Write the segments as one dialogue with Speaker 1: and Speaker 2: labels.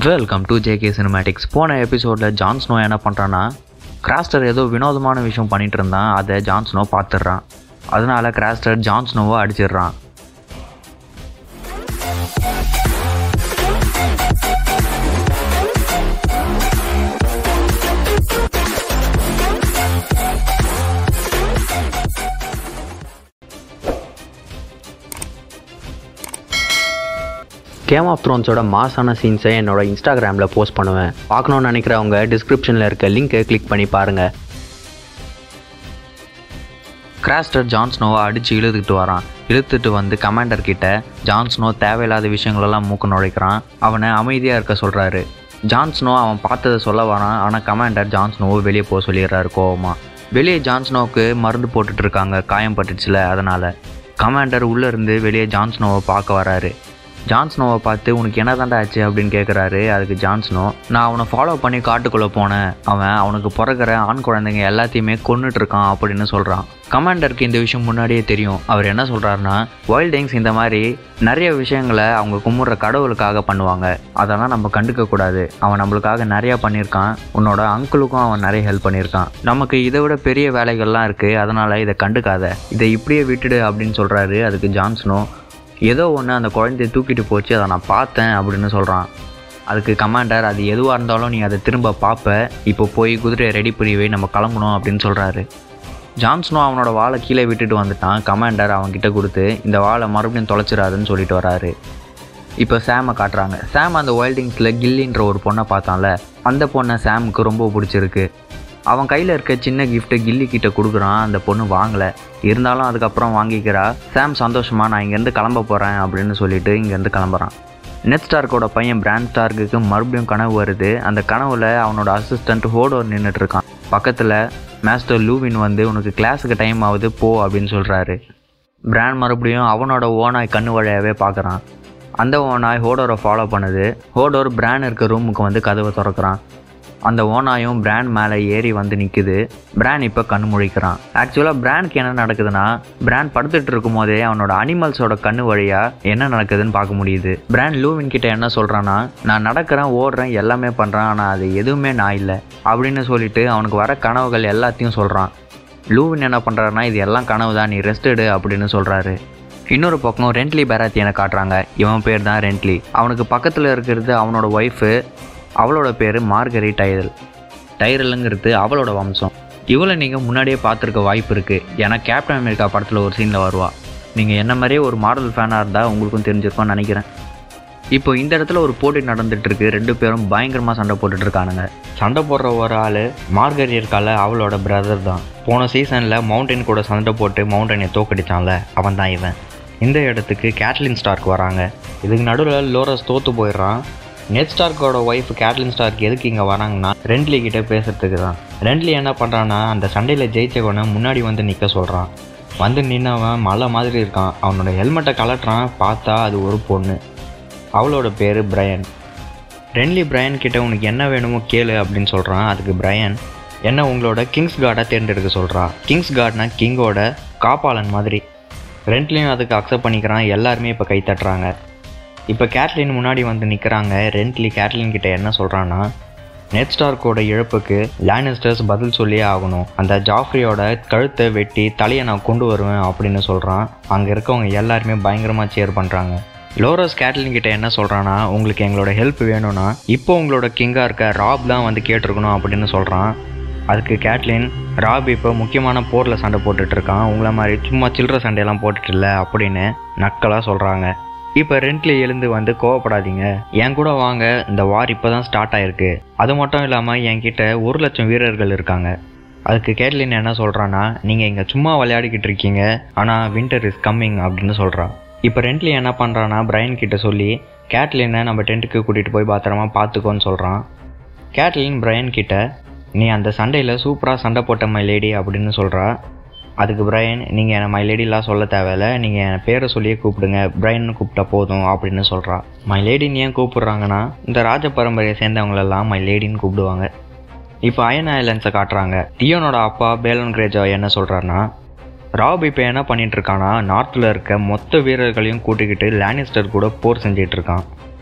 Speaker 1: welcome to JK cinematics போன எபிசோடில் Jon Snow என்ன பண்ணுறான்னா கிராஸ்டர் ஏதோ வினோதமான விஷயம் பண்ணிட்டு இருந்தான் அதை ஜான்ஸ்னோ பார்த்துடுறான் அதனால கிராஸ்டர் ஜான்ஸ்னோவை அடிச்சிடுறான் கேம் ஆஃப் த்ரோன்ஸோட மாசான சீன்ஸை என்னோட இன்ஸ்டாகிராமில் போஸ்ட் பண்ணுவேன் பார்க்கணுன்னு நினைக்கிறவங்க டிஸ்கிரிப்ஷனில் இருக்க லிங்க்கை கிளிக் பண்ணி பாருங்கள் கிராஸ்டர் ஜான்ஸ்னோவை அடித்து இழுத்துக்கிட்டு வரான் இழுத்துட்டு வந்து கமாண்டர் கிட்ட ஜான்ஸ்னோ தேவையில்லாத விஷயங்களெல்லாம் மூக்கு நுழைக்கிறான் அவனை அமைதியாக இருக்க சொல்கிறாரு ஜான்ஸ்னோ அவன் பார்த்ததை சொல்ல வரான் ஆனால் கமாண்டர் ஜான்ஸ்னோவை வெளியே போக சொல்லிடுறாரு கோவமா வெளியே ஜான்ஸ்னோவுக்கு மருந்து போட்டுட்டு இருக்காங்க காயம் பட்டுச்சுல அதனால் கமாண்டர் உள்ளே இருந்து வெளியே ஜான்ஸ்னோவை பார்க்க வராரு ஜான்ஸ்னோவை பார்த்து உனக்கு என்ன தாண்டா ஆச்சு அப்படின்னு கேட்குறாரு அதுக்கு ஜான்ஸ்னோ நான் அவனை ஃபாலோ பண்ணி காட்டுக்குள்ளே போனேன் அவன் அவனுக்கு பிறக்கிற ஆண் குழந்தைங்க எல்லாத்தையுமே கொன்னுட்டு இருக்கான் அப்படின்னு சொல்கிறான் கமாண்டருக்கு இந்த விஷயம் முன்னாடியே தெரியும் அவர் என்ன சொல்கிறாருன்னா வைல்டிங்ஸ் இந்த மாதிரி நிறைய விஷயங்களை அவங்க கும்பிட்ற கடவுளுக்காக பண்ணுவாங்க அதெல்லாம் நம்ம கண்டுக்க கூடாது அவன் நம்மளுக்காக நிறையா பண்ணியிருக்கான் உன்னோட அங்கிளுக்கும் அவன் நிறைய ஹெல்ப் பண்ணியிருக்கான் நமக்கு இதை விட பெரிய வேலைகள்லாம் இருக்குது அதனால் இதை கண்டுக்காத இதை இப்படியே விட்டுடு அப்படின்னு சொல்கிறாரு அதுக்கு ஜான்ஸ்னோ ஏதோ ஒன்று அந்த குழந்தைய தூக்கிட்டு போச்சு அதை நான் பார்த்தேன் அப்படின்னு சொல்கிறான் அதுக்கு கமாண்டர் அது எதுவாக இருந்தாலும் நீ அதை திரும்ப பார்ப்ப இப்போ போய் குதிரையை ரெடி பண்ணி வை நம்ம கிளம்பணும் அப்படின்னு சொல்கிறாரு ஜான்ஸ்னோ அவனோட வாளை கீழே விட்டுட்டு வந்துட்டான் கமாண்டர் அவன்கிட்ட கொடுத்து இந்த வாளை மறுபடியும் தொலைச்சிடாதுன்னு சொல்லிட்டு வராரு இப்போ சாமை காட்டுறாங்க சாம் அந்த வைல்டிங்ஸில் கில்லின்ற ஒரு பொண்ணை பார்த்தான்ல அந்த பொண்ணை சாமுக்கு ரொம்ப பிடிச்சிருக்கு அவன் கையில் இருக்க சின்ன கிஃப்ட்டை கில்லி கிட்ட கொடுக்குறான் அந்த பொண்ணு வாங்கலை இருந்தாலும் அதுக்கப்புறம் வாங்கிக்கிறா சாம் சந்தோஷமா நான் இங்கேருந்து கிளம்ப போகிறேன் அப்படின்னு சொல்லிட்டு இங்கேருந்து கிளம்புறான் நெட் ஸ்டார்க்கோட பையன் பிராண்ட் ஸ்டார்க்கு மறுபடியும் கனவு வருது அந்த கனவுல அவனோட அசிஸ்டன்ட் ஹோடோர் நின்றுட்டு இருக்கான் பக்கத்தில் மாஸ்டர் லூவின் வந்து உனக்கு கிளாஸுக்கு டைம் ஆகுது போ அப்படின்னு சொல்கிறாரு பிராண்ட் மறுபடியும் அவனோட ஓனாய் கண்ணு வழியாகவே பார்க்குறான் அந்த ஓனாய் ஹோடோரை ஃபாலோ பண்ணுது ஹோடோர் பிராண்ட் இருக்க ரூமுக்கு வந்து கதவை திறக்கிறான் அந்த ஓனாயும் பிராண்ட் மேலே ஏறி வந்து நிற்குது பிராண்ட் இப்போ கண் முழிக்கிறான் ஆக்சுவலாக பிராண்ட்க்கு என்ன நடக்குதுன்னா பிராண்ட் படுத்துட்டு இருக்கும் போதே அவனோட அனிமல்ஸோட கண்ணு வழியாக என்ன நடக்குதுன்னு பார்க்க முடியுது பிராண்ட் லூவின் கிட்ட என்ன சொல்கிறான்னா நான் நடக்கிறேன் ஓடுறேன் எல்லாமே பண்ணுறேன் ஆனால் அது எதுவுமே நான் இல்லை அப்படின்னு சொல்லிட்டு அவனுக்கு வர கனவுகள் எல்லாத்தையும் சொல்கிறான் லூவின் என்ன பண்ணுறாருன்னா இது எல்லாம் கனவு தான் நீ ரெஸ்ட் எடு அப்படின்னு சொல்கிறாரு இன்னொரு பக்கம் ரென்ட்லி பேராத்தியனை காட்டுறாங்க இவன் பேர் தான் ரென்ட்லி அவனுக்கு பக்கத்தில் இருக்கிறது அவனோட ஒய்ஃபு அவளோட பேர் மார்கரி டைரல் டைரலுங்கிறது அவளோட வம்சம் இவளை நீங்கள் முன்னாடியே பார்த்துருக்க வாய்ப்பு இருக்குது ஏன்னா கேப்டன் அமெரிக்கா படத்தில் ஒரு சீனில் வருவா நீங்கள் என்ன மாதிரியே ஒரு மாடல் ஃபேனாக இருந்தால் உங்களுக்கும் தெரிஞ்சிருக்கும்னு நினைக்கிறேன் இப்போ இந்த இடத்துல ஒரு போட்டி நடந்துட்டு இருக்கு ரெண்டு பேரும் பயங்கரமாக சண்டை போட்டுட்டு இருக்கானுங்க சண்டை போடுற ஒரு ஆள் மார்கரி இருக்கால அவளோட பிரதர் தான் போன சீசனில் மவுண்டன் கூட சண்டை போட்டு மவுண்டனை தோக்கடிச்சான்ல அவன் தான் இவன் இந்த இடத்துக்கு கேட்லின் ஸ்டார்க் வராங்க இதுக்கு நடுவில் லோரஸ் தோற்று போயிடுறான் நெட் ஸ்டார்க்கோட ஒய்ஃப் கேட்லின் ஸ்டார்க் எதுக்கு இங்கே வராங்கன்னா ரெண்ட்லி கிட்ட பேசுறதுக்கு தான் ரெண்ட்லி என்ன பண்ணுறான்னா அந்த சண்டையில் ஜெயிச்சவனை முன்னாடி வந்து நிற்க சொல்கிறான் வந்து நின்னவன் மலை மாதிரி இருக்கான் அவனோட ஹெல்மெட்டை கலட்டுறான் பார்த்தா அது ஒரு பொண்ணு அவளோட பேர் பிரையன் ரென்லி பிரையன் கிட்ட உனக்கு என்ன வேணுமோ கேளு அப்படின்னு சொல்கிறான் அதுக்கு பிரையன் என்ன உங்களோட கிங்ஸ் கார்டை தேர்ந்தெடுக்க சொல்கிறா கிங்ஸ் கார்ட்னா கிங்கோட காப்பாளன் மாதிரி ரெண்ட்லியும் அதுக்கு அக்செப்ட் பண்ணிக்கிறான் எல்லாருமே இப்போ கை தட்டுறாங்க இப்போ கேட்லின் முன்னாடி வந்து நிற்கிறாங்க ரெண்ட்லி கேட்லின் கிட்ட என்ன சொல்கிறான்னா நெட் ஸ்டார்க்கோட இழப்புக்கு லேனிஸ்டர்ஸ் பதில் சொல்லியே ஆகணும் அந்த ஜாஃப்ரியோட கழுத்தை வெட்டி தலையை நான் கொண்டு வருவேன் அப்படின்னு சொல்கிறான் அங்கே இருக்கவங்க எல்லாருமே பயங்கரமாக சேர் பண்ணுறாங்க லோரஸ் கேட்லின் கிட்ட என்ன சொல்கிறான்னா உங்களுக்கு எங்களோட ஹெல்ப் வேணும்னா இப்போ உங்களோட கிங்காக இருக்க ராப் தான் வந்து கேட்டிருக்கணும் அப்படின்னு சொல்கிறான் அதுக்கு கேட்லின் ராப் இப்போ முக்கியமான போரில் சண்டை போட்டுட்டு இருக்கான் உங்களை மாதிரி சும்மா சில்லற சண்டையெல்லாம் போட்டுட்டு இல்லை அப்படின்னு நக்கலாக சொல்கிறாங்க இப்போ ரெண்ட்லி எழுந்து வந்து கோவப்படாதீங்க என் கூட வாங்க இந்த வார் இப்போ தான் ஸ்டார்ட் ஆயிருக்கு அது மட்டும் இல்லாமல் என்கிட்ட ஒரு லட்சம் வீரர்கள் இருக்காங்க அதுக்கு கேட்லின் என்ன சொல்கிறான்னா நீங்கள் இங்கே சும்மா விளையாடிக்கிட்டு இருக்கீங்க ஆனால் வின்டர் இஸ் கம்மிங் அப்படின்னு சொல்கிறான் இப்போ ரெண்ட்லி என்ன பண்ணுறான்னா பிரைன் கிட்ட சொல்லி கேட்லினை நம்ம டென்ட்டுக்கு கூட்டிகிட்டு போய் பத்திரமா பார்த்துக்கோன்னு சொல்கிறான் கேட்லின் பிரையன் கிட்ட நீ அந்த சண்டையில் சூப்பராக சண்டை போட்ட மை லேடி அப்படின்னு சொல்கிறா அதுக்கு பிரையன் நீங்கள் என்னை மை லேடிலாம் சொல்ல தேவையில்ல நீங்கள் என் பேரை சொல்லியே கூப்பிடுங்க பிரைன்னு கூப்பிட்டா போதும் அப்படின்னு சொல்கிறா மை லேடின்னு ஏன் கூப்பிட்றாங்கன்னா இந்த ராஜ பரம்பரையை சேர்ந்தவங்களெல்லாம் மை லேடின்னு கூப்பிடுவாங்க இப்போ அயன் ஐலண்ட்ஸை காட்டுறாங்க டியோனோட அப்பா பேலன் கிரேஜா என்ன சொல்கிறாருன்னா ராப் இப்போ என்ன பண்ணிட்டு இருக்கானா நார்த்தில் இருக்க மொத்த வீரர்களையும் கூட்டிக்கிட்டு லானிஸ்டர் கூட போர் செஞ்சிட்டு இருக்கான்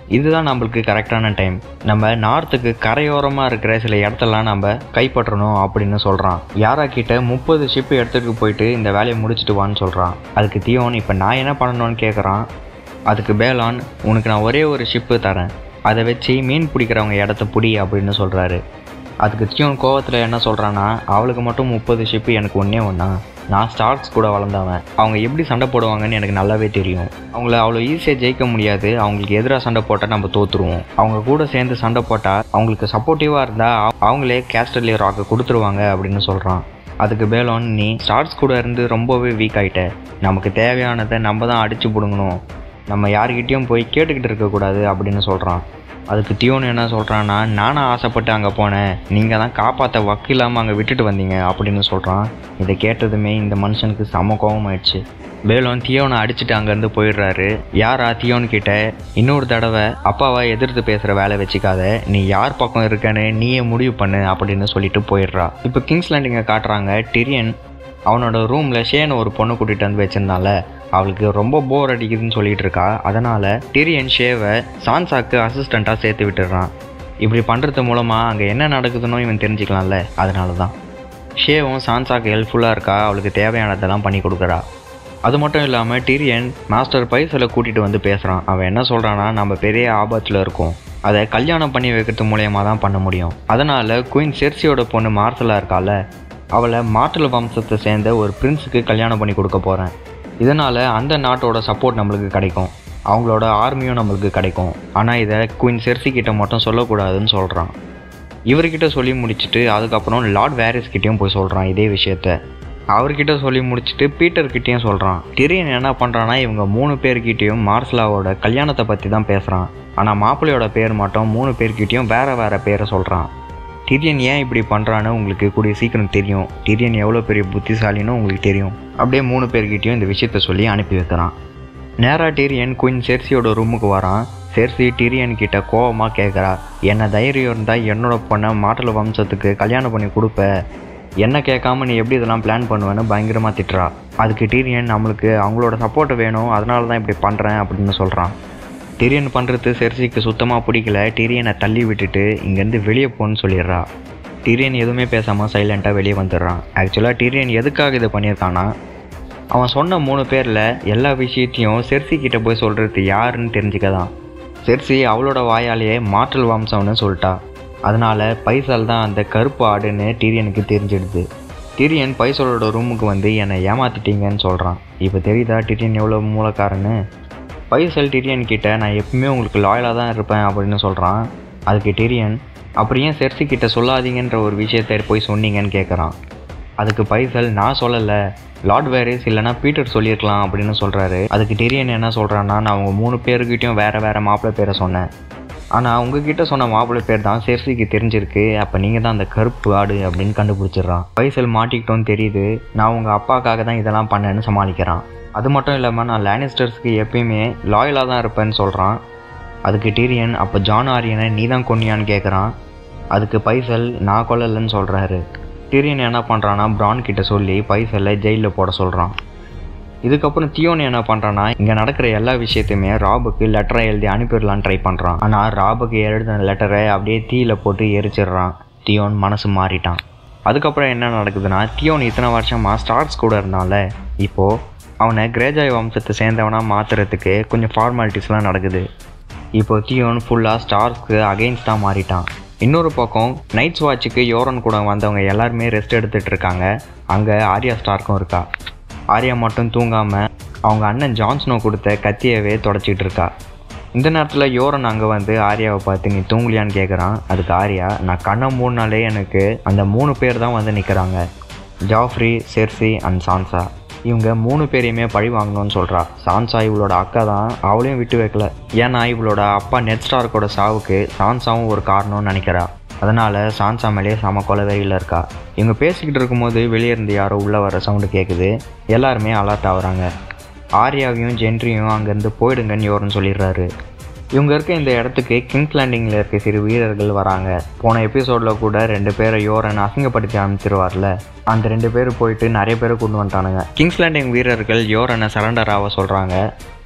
Speaker 1: இதுதான் நம்மளுக்கு கரெக்டான டைம் நம்ம நார்த்துக்கு கரையோரமாக இருக்கிற சில இடத்தெல்லாம் நம்ம கைப்பற்றணும் அப்படின்னு சொல்கிறான் யாரா கிட்ட முப்பது ஷிப் எடுத்துகிட்டு போயிட்டு இந்த வேலையை முடிச்சுட்டு வான்னு சொல்கிறான் அதுக்கு தியோன் இப்போ நான் என்ன பண்ணணும்னு கேட்குறான் அதுக்கு பேலான் உனக்கு நான் ஒரே ஒரு ஷிப்பு தரேன் அதை வச்சு மீன் பிடிக்கிறவங்க இடத்த பிடி அப்படின்னு சொல்கிறாரு அதுக்கு தியோன் கோவத்தில் என்ன சொல்கிறான்னா அவளுக்கு மட்டும் முப்பது ஷிப்பு எனக்கு ஒன்றே ஒன்றா நான் ஸ்டார்ஸ் கூட வளர்ந்தவன் அவங்க எப்படி சண்டை போடுவாங்கன்னு எனக்கு நல்லாவே தெரியும் அவங்கள அவ்வளோ ஈஸியாக ஜெயிக்க முடியாது அவங்களுக்கு எதிராக சண்டை போட்டால் நம்ம தோற்றுருவோம் அவங்க கூட சேர்ந்து சண்டை போட்டால் அவங்களுக்கு சப்போர்ட்டிவாக இருந்தால் அவங்களே கேஸ்டர்லி ராக்கை கொடுத்துருவாங்க அப்படின்னு சொல்கிறான் அதுக்கு பேலோன் நீ ஸ்டார்ஸ் கூட இருந்து ரொம்பவே வீக் ஆகிட்ட நமக்கு தேவையானதை நம்ம தான் அடித்து பிடுங்கணும் நம்ம யாருக்கிட்டேயும் போய் கேட்டுக்கிட்டு இருக்கக்கூடாது அப்படின்னு சொல்கிறான் அதுக்கு தியோன் என்ன சொல்கிறான்னா நானும் ஆசைப்பட்டு அங்கே போனேன் நீங்கள் தான் காப்பாற்ற வக்கு இல்லாமல் அங்கே விட்டுட்டு வந்தீங்க அப்படின்னு சொல்கிறான் இதை கேட்டதுமே இந்த மனுஷனுக்கு செம கோபமாயிடுச்சு பேலோன் தியோனை அடிச்சுட்டு அங்கேருந்து போயிடுறாரு யாரா தியோன் கிட்ட இன்னொரு தடவை அப்பாவை எதிர்த்து பேசுகிற வேலை வச்சுக்காத நீ யார் பக்கம் இருக்கன்னு நீயே முடிவு பண்ணு அப்படின்னு சொல்லிட்டு போயிடுறா இப்போ கிங்ஸ் லேண்டிங்கை காட்டுறாங்க டிரியன் அவனோட ரூமில் ஷேன் ஒரு பொண்ணு கூட்டிகிட்டு வந்து வச்சிருந்தால அவளுக்கு ரொம்ப போர் அடிக்குதுன்னு சொல்லிட்டு இருக்கா அதனால் டிரியன் ஷேவை சான்சாக்கு அசிஸ்டண்ட்டாக சேர்த்து விட்டுடுறான் இப்படி பண்ணுறது மூலமாக அங்கே என்ன நடக்குதுன்னு இவன் தெரிஞ்சுக்கலாம்ல அதனால தான் ஷேவும் சான்சாக்கு ஹெல்ப்ஃபுல்லாக இருக்கா அவளுக்கு தேவையானதெல்லாம் பண்ணி கொடுக்குறா அது மட்டும் இல்லாமல் டிரியன் மாஸ்டர் பைசலை கூட்டிகிட்டு வந்து பேசுகிறான் அவன் என்ன சொல்கிறான்னா நம்ம பெரிய ஆபத்தில் இருக்கோம் அதை கல்யாணம் பண்ணி வைக்கிறது மூலயமா தான் பண்ண முடியும் அதனால் குயின் செர்சியோட பொண்ணு மார்சலா இருக்கால அவளை மாட்டல் வம்சத்தை சேர்ந்த ஒரு பிரின்ஸுக்கு கல்யாணம் பண்ணி கொடுக்க போகிறேன் இதனால் அந்த நாட்டோட சப்போர்ட் நம்மளுக்கு கிடைக்கும் அவங்களோட ஆர்மியும் நம்மளுக்கு கிடைக்கும் ஆனால் இதை குயின் செர்சி கிட்ட மட்டும் சொல்லக்கூடாதுன்னு சொல்கிறான் இவர்கிட்ட சொல்லி முடிச்சுட்டு அதுக்கப்புறம் லார்ட் வேரிஸ் கிட்டேயும் போய் சொல்கிறான் இதே விஷயத்த அவர்கிட்ட சொல்லி முடிச்சுட்டு பீட்டர் கிட்டேயும் சொல்கிறான் டிரியன் என்ன பண்ணுறான்னா இவங்க மூணு பேர்கிட்டயும் மார்ஸ்லாவோட கல்யாணத்தை பற்றி தான் பேசுகிறான் ஆனால் மாப்பிள்ளையோட பேர் மட்டும் மூணு பேர்கிட்டயும் வேற வேற பேரை சொல்கிறான் டிரியன் ஏன் இப்படி பண்ணுறான்னு உங்களுக்கு கூடிய சீக்கிரம் தெரியும் டிரியன் எவ்வளோ பெரிய புத்திசாலின்னு உங்களுக்கு தெரியும் அப்படியே மூணு பேர்கிட்டயும் இந்த விஷயத்த சொல்லி அனுப்பி வைக்கிறான் நேராக டிரியன் குயின் செர்சியோட ரூமுக்கு வரான் செர்சி டிரியன் கிட்ட கோவமாக கேட்குறா என்ன தைரியம் இருந்தால் என்னோட பொண்ணை மாட்டல் வம்சத்துக்கு கல்யாணம் பண்ணி கொடுப்ப என்ன கேட்காம நீ எப்படி இதெல்லாம் பிளான் பண்ணுவேன்னு பயங்கரமாக திட்டுறா அதுக்கு டிரியன் நம்மளுக்கு அவங்களோட சப்போர்ட் வேணும் அதனால தான் இப்படி பண்ணுறேன் அப்படின்னு சொல்கிறான் டிரியன் பண்ணுறது செர்சிக்கு சுத்தமாக பிடிக்கல டிரியனை தள்ளி விட்டுட்டு இங்கேருந்து வெளியே போன்னு சொல்லிடுறா டிரியன் எதுவுமே பேசாமல் சைலண்ட்டாக வெளியே வந்துடுறான் ஆக்சுவலாக டிரியன் எதுக்காக இதை பண்ணியிருக்கான்னா அவன் சொன்ன மூணு பேரில் எல்லா விஷயத்தையும் செர்சி கிட்ட போய் சொல்கிறது யாருன்னு தெரிஞ்சுக்கதான் செர்சி அவளோட வாயாலேயே மாற்றல் வம்சம்னு சொல்லிட்டா அதனால் பைசால் தான் அந்த கருப்பு ஆடுன்னு டிரியனுக்கு தெரிஞ்சிடுது டிரியன் பைசலோட ரூமுக்கு வந்து என்னை ஏமாத்திட்டீங்கன்னு சொல்கிறான் இப்போ தெரியுதா டிரியன் எவ்வளோ மூலக்காரன்னு பைசல் டிரியன் கிட்ட நான் எப்பவுமே உங்களுக்கு லாயலாக தான் இருப்பேன் அப்படின்னு சொல்கிறான் அதுக்கு டிரியன் அப்புறம் ஏன் செர்சி கிட்ட சொல்லாதீங்கன்ற ஒரு விஷயத்தை போய் சொன்னீங்கன்னு கேட்குறான் அதுக்கு பைசல் நான் சொல்லலை லார்ட் வேரிஸ் இல்லைனா பீட்டர் சொல்லியிருக்கலாம் அப்படின்னு சொல்கிறாரு அதுக்கு டிரியன் என்ன சொல்கிறான்னா நான் அவங்க மூணு பேருக்கிட்டையும் வேறு வேறு மாப்பிள்ளை பேரை சொன்னேன் ஆனால் உங்ககிட்ட சொன்ன மாப்பிள்ளை பேர் தான் செர்சிக்கு தெரிஞ்சிருக்கு அப்போ நீங்கள் தான் அந்த கருப்பு ஆடு அப்படின்னு கண்டுபிடிச்சிடுறான் பைசல் மாட்டிக்கிட்டோன்னு தெரியுது நான் உங்கள் அப்பாக்காக தான் இதெல்லாம் பண்ணேன்னு சமாளிக்கிறான் அது மட்டும் இல்லாமல் நான் லேனிஸ்டர்ஸ்க்கு எப்பயுமே லாயலாக தான் இருப்பேன்னு சொல்கிறான் அதுக்கு டிரியன் அப்போ ஜான் ஆரியனை நீ தான் கொன்னியான்னு கேட்குறான் அதுக்கு பைசல் நான் கொல்லலைன்னு சொல்கிறாரு டிரியன் என்ன பண்ணுறான்னா பிரான் கிட்ட சொல்லி பைசலை ஜெயிலில் போட சொல்கிறான் இதுக்கப்புறம் தியோன் என்ன பண்ணுறான்னா இங்கே நடக்கிற எல்லா விஷயத்தையுமே ராபுக்கு லெட்டரை எழுதி அனுப்பிடலான்னு ட்ரை பண்ணுறான் ஆனால் ராபுக்கு எழுதின லெட்டரை அப்படியே தீயில போட்டு எரிச்சிடுறான் தியோன் மனசு மாறிட்டான் அதுக்கப்புறம் என்ன நடக்குதுன்னா தியோன் இத்தனை வருஷமாக ஸ்டார்ஸ் கூட இருந்தால இப்போது அவனை கிரேஜாய் வம்சத்தை சேர்ந்தவனாக மாற்றுறதுக்கு கொஞ்சம் ஃபார்மாலிட்டிஸ்லாம் நடக்குது இப்போ தியோன் ஃபுல்லாக ஸ்டார்ஸ்க்கு அகெயின்ஸ்ட் தான் மாறிட்டான் இன்னொரு பக்கம் நைட்ஸ் வாட்சுக்கு யோரன் கூட வந்தவங்க எல்லாருமே ரெஸ்ட் எடுத்துகிட்டு இருக்காங்க அங்கே ஆர்யா ஸ்டார்க்கும் இருக்கா ஆர்யா மட்டும் தூங்காமல் அவங்க அண்ணன் ஜான்ஸ்னோ கொடுத்த கத்தியவே தொடச்சிட்டு இருக்கா இந்த நேரத்தில் யோரன் அங்கே வந்து ஆர்யாவை பார்த்து நீ தூங்கலையான்னு கேட்குறான் அதுக்கு ஆர்யா நான் கண்ணை மூணுனாலே எனக்கு அந்த மூணு பேர் தான் வந்து நிற்கிறாங்க ஜாஃப்ரி செர்சி அண்ட் சான்சா இவங்க மூணு பேரையுமே பழி வாங்கணும்னு சொல்கிறா சான்சா இவளோட அக்கா தான் அவளையும் விட்டு வைக்கல ஏன்னா இவளோட அப்பா நெட் ஸ்டார்க்கோட சாவுக்கு சான்சாவும் ஒரு காரணம்னு நினைக்கிறா அதனால் சான்சா மேலேயே சம கொலவெறியில் இருக்கா இவங்க பேசிக்கிட்டு இருக்கும்போது வெளியே இருந்து யாரோ உள்ளே வர சவுண்டு கேட்குது எல்லாருமே அலர்ட் ஆகுறாங்க ஆர்யாவையும் ஜென்ட்ரியும் அங்கேருந்து போயிடுங்கன்னு யோரன் சொல்லிடுறாரு இவங்க இருக்க இந்த இடத்துக்கு கிங்ஸ் லேண்டிங்கில் இருக்க சிறு வீரர்கள் வராங்க போன எபிசோடில் கூட ரெண்டு பேரை யோரன் அசிங்கப்படுத்தி அனுப்பிச்சிருவார்ல அந்த ரெண்டு பேர் போயிட்டு நிறைய பேரை கொண்டு வந்துட்டானுங்க கிங்ஸ் லேண்டிங் வீரர்கள் யோரனை சரண்டர் ஆக சொல்கிறாங்க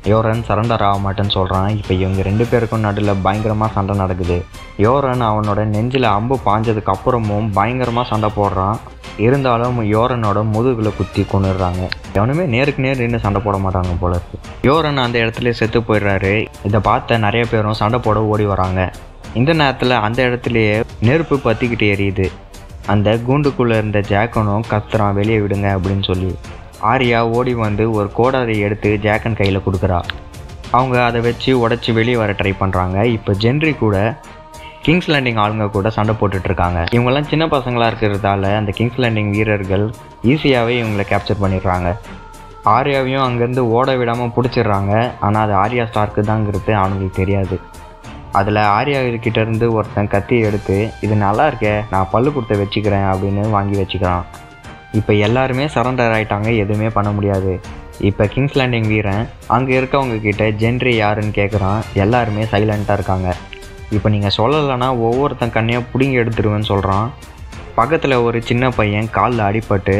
Speaker 1: யோரன் சரண்டர் ஆக மாட்டேன்னு சொல்கிறான் இப்போ இவங்க ரெண்டு பேருக்கும் நடுவில் பயங்கரமாக சண்டை நடக்குது யோரன் அவனோட நெஞ்சில் அம்பு பாஞ்சதுக்கு அப்புறமும் பயங்கரமாக சண்டை போடுறான் இருந்தாலும் யோரனோட முதுகில் குத்தி கொண்டுடுறாங்க எவனுமே நேருக்கு நேர் நின்று சண்டை போட மாட்டாங்க போல இருக்கு யோரன் அந்த இடத்துல செத்து போயிடுறாரு இதை பார்த்த நிறைய பேரும் சண்டை போட ஓடி வராங்க இந்த நேரத்தில் அந்த இடத்துலையே நெருப்பு பற்றிக்கிட்டு எரியுது அந்த கூண்டுக்குள்ளே இருந்த ஜாக்கனும் கத்துறான் வெளியே விடுங்க அப்படின்னு சொல்லி ஆரியா ஓடி வந்து ஒரு கோடாரி எடுத்து ஜாக்கன் கையில் கொடுக்குறா அவங்க அதை வச்சு உடச்சி வெளியே வர ட்ரை பண்ணுறாங்க இப்போ ஜென்ரி கூட கிங்ஸ் லேண்டிங் ஆளுங்க கூட சண்டை போட்டுட்டு இருக்காங்க இவங்கெல்லாம் சின்ன பசங்களாக இருக்கிறதால அந்த கிங்ஸ் லேண்டிங் வீரர்கள் ஈஸியாகவே இவங்களை கேப்சர் பண்ணிடுறாங்க ஆர்யாவையும் அங்கேருந்து ஓட விடாமல் பிடிச்சிடுறாங்க ஆனால் அது ஆர்யா ஸ்டார்க்கு தாங்கிறது அவனுங்களுக்கு தெரியாது அதில் ஆர்யா கிட்ட இருந்து ஒருத்தன் கத்தி எடுத்து இது நல்லா இருக்கே நான் பல்லு கொடுத்த வச்சுக்கிறேன் அப்படின்னு வாங்கி வச்சுக்கிறான் இப்போ எல்லாருமே சரண்டர் ஆயிட்டாங்க எதுவுமே பண்ண முடியாது இப்போ கிங்ஸ் லேண்டிங் வீரன் அங்கே இருக்கவங்க கிட்ட ஜென்ரி யாருன்னு கேட்குறான் எல்லாருமே சைலண்ட்டாக இருக்காங்க இப்போ நீங்கள் சொல்லலைன்னா ஒவ்வொருத்தன் கண்ணையாக பிடுங்கி எடுத்துருவேன்னு சொல்கிறான் பக்கத்தில் ஒரு சின்ன பையன் காலில் அடிபட்டு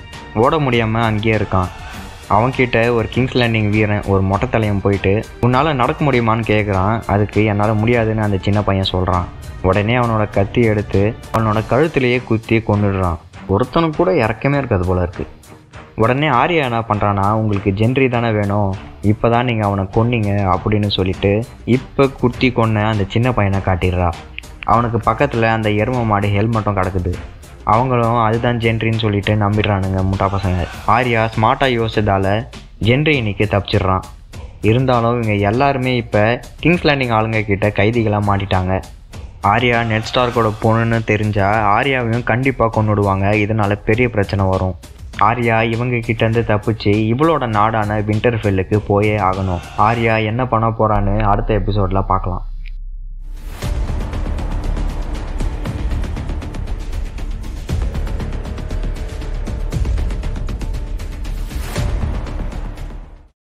Speaker 1: ஓட முடியாமல் அங்கேயே இருக்கான் அவன்கிட்ட ஒரு கிங்ஸ் லேண்டிங் வீரன் ஒரு மொட்டை தலையன் போயிட்டு உன்னால் நடக்க முடியுமான்னு கேட்குறான் அதுக்கு என்னால் முடியாதுன்னு அந்த சின்ன பையன் சொல்கிறான் உடனே அவனோட கத்தி எடுத்து அவனோட கழுத்துலேயே குத்தி கொண்டுடுறான் ஒருத்தனுக்கு கூட இறக்கமே இருக்காது போல இருக்கு உடனே ஆர்யா என்ன பண்ணுறான்னா உங்களுக்கு ஜென்ரி தானே வேணும் இப்போ தான் நீங்கள் அவனை கொன்னீங்க அப்படின்னு சொல்லிட்டு இப்போ குத்தி கொன்ன அந்த சின்ன பையனை காட்டிடுறா அவனுக்கு பக்கத்தில் அந்த எரும மாடு ஹெல்மெட்டும் கிடக்குது அவங்களும் அதுதான் ஜென்ரின்னு சொல்லிட்டு நம்பிடுறானுங்க முட்டா பசங்க ஆர்யா ஸ்மார்ட்டாக யோசிச்சதால ஜென்ரி இன்னைக்கு தப்பிச்சிடுறான் இருந்தாலும் இவங்க எல்லாருமே இப்போ கிங்ஸ் லேண்டிங் ஆளுங்க கிட்ட கைதிகளாக மாட்டிட்டாங்க ஆர்யா நெட் ஸ்டார்க்கோட பொண்ணுன்னு தெரிஞ்சா ஆர்யாவையும் கண்டிப்பாக கொண்டுடுவாங்க இதனால பெரிய பிரச்சனை வரும் ஆர்யா இவங்க கிட்டேருந்து தப்பிச்சு இவளோட நாடான விண்டர்ஃபெல்லுக்கு போயே ஆகணும் ஆர்யா என்ன பண்ண போறான்னு அடுத்த எபிசோடில் பார்க்கலாம்